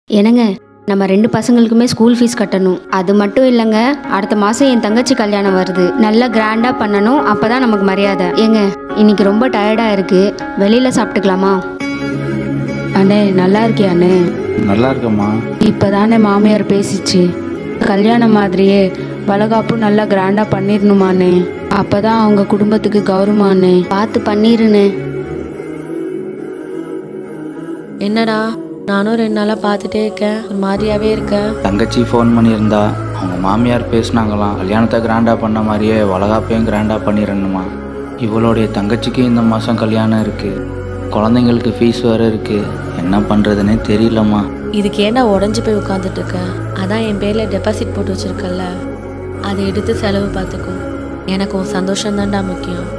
என்னங்க நம்ம ரெண்டு பசங்களுக்குமே ஸ்கூல் ஃபீஸ் கட்டணும் அது மட்டும் இல்லைங்க அடுத்த மாதம் என் தங்கச்சி கல்யாணம் வருது நல்லா கிராண்டாக பண்ணணும் அப்போ தான் நமக்கு மரியாதை ஏங்க இன்னைக்கு ரொம்ப டயர்டாக இருக்குது வெளியில் சாப்பிட்டுக்கலாமா அண்ணே நல்லா இருக்கியா அண்ணே நல்லா இருக்கம்மா இப்போதானே மாமியார் பேசிச்சு கல்யாணம் மாதிரியே வளகாப்பும் நல்லா கிராண்டாக பண்ணிடணுமாண்ணே அப்போ தான் அவங்க குடும்பத்துக்கு கௌரவமாண்ணே பார்த்து பண்ணிருன்னு என்னடா நானும் ரெண்டு நாளாக பார்த்துட்டே இருக்கேன் ஒரு மாதிரியாவே இருக்கேன் தங்கச்சி ஃபோன் பண்ணியிருந்தா அவங்க மாமியார் பேசுனாங்களாம் கல்யாணத்தை கிராண்டாக பண்ண மாதிரியே வளகாப்பையும் கிராண்டாக பண்ணிடணுமா இவளுடைய தங்கச்சிக்கு இந்த மாதம் கல்யாணம் இருக்குது குழந்தைங்களுக்கு ஃபீஸ் வேறு இருக்குது என்ன பண்ணுறதுனே தெரியலம்மா இதுக்கு ஏன்டா உடஞ்சி போய் உட்காந்துட்டு இருக்கேன் அதான் என் பேரில் டெபாசிட் போட்டு வச்சிருக்கல அதை எடுத்து செலவு பார்த்துக்கோ எனக்கு உன் சந்தோஷம் தான்டா முக்கியம்